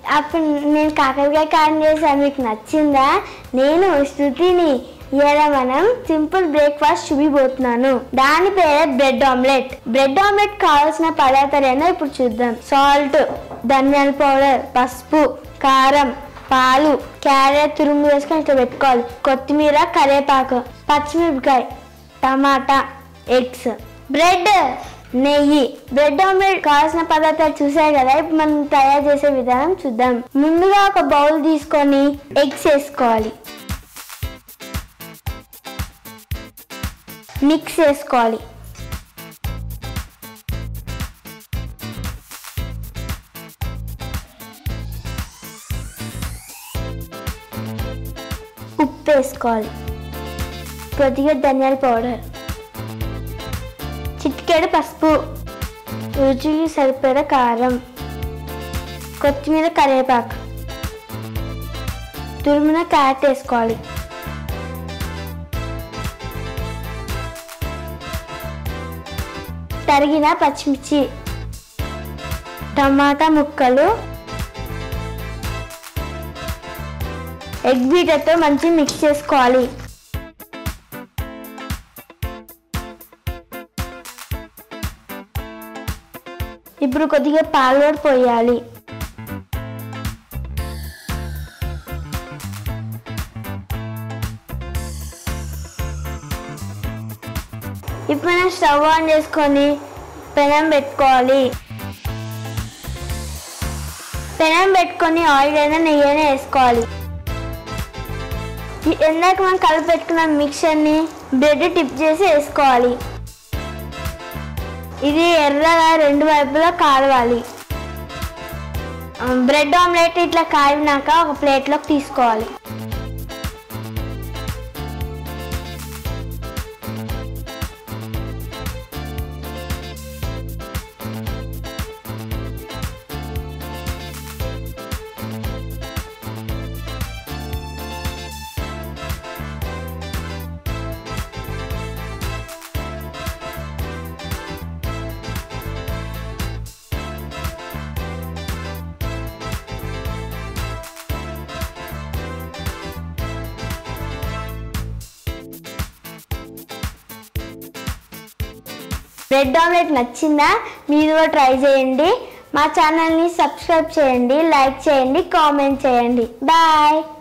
అప్పుడు నేను కాకరకాయ కారం చేశాను మీకు నచ్చిందా నేను శృతిని ఇలా మనం సింపుల్ బ్రేక్ఫాస్ట్ చూపిపోతున్నాను దాని పేరే బ్రెడ్ ఆమ్లెట్ బ్రెడ్ ఆమ్లెట్ కావాల్సిన పదార్థాలు ఏందో ఇప్పుడు చూద్దాం సాల్ట్ ధనియాల పౌడర్ పసుపు కారం పాలు క్యారెట్ తురుము వేసుకొని ఇట్లా పెట్టుకోవాలి కొత్తిమీర కరివేపాకు పచ్చిమిరపకాయ టమాటా ఎగ్స్ బ్రెడ్ నెయ్యి బ్రెడ్ ఆమ్లెట్ కావాల్సిన పదార్థాలు చూసాయి కదా ఇప్పుడు మనం తయారు చేసే విధానం చూద్దాం ముందుగా ఒక బౌల్ తీసుకొని ఎగ్స్ వేసుకోవాలి మిక్స్ చేసుకోవాలి ఉప్పు వేసుకోవాలి కొద్దిగా ధనియాల పౌడర్ చిటికెడు పసుపు రుచికి సరిపడ కారం కొత్తిమీర కరివేపాకు తురిమిన క్యారెట్ వేసుకోవాలి తరిగిన పచ్చిమిర్చి టమాటా ముక్కలు ఎగ్ బీటర్తో మంచి మిక్స్ చేసుకోవాలి ఇప్పుడు కొద్దిగా పాలు కూడా పోయాలి ఇప్పుడు మనం స్టవ్ ఆన్ చేసుకొని పెనం పెట్టుకోవాలి పెనం పెట్టుకొని ఆయిల్ అయినా నెయ్యి అయినా వేసుకోవాలి ఈ- ఇందాక మనం కలిపి పెట్టుకున్న మిక్చర్ని బ్రెడ్ టిప్ చేసి వేసుకోవాలి ఇది ఎర్రగా రెండు వైపులా కాలవాలి ఆ, బ్రెడ్ ఆమ్లెట్ ఇట్లా కాలినాక ఒక ప్లేట్లోకి తీసుకోవాలి బ్రెడ్ ఆమ్లెట్ నచ్చిందా మీరు కూడా ట్రై చేయండి మా ఛానల్ని సబ్స్క్రైబ్ చేయండి లైక్ చేయండి కామెంట్ చేయండి బాయ్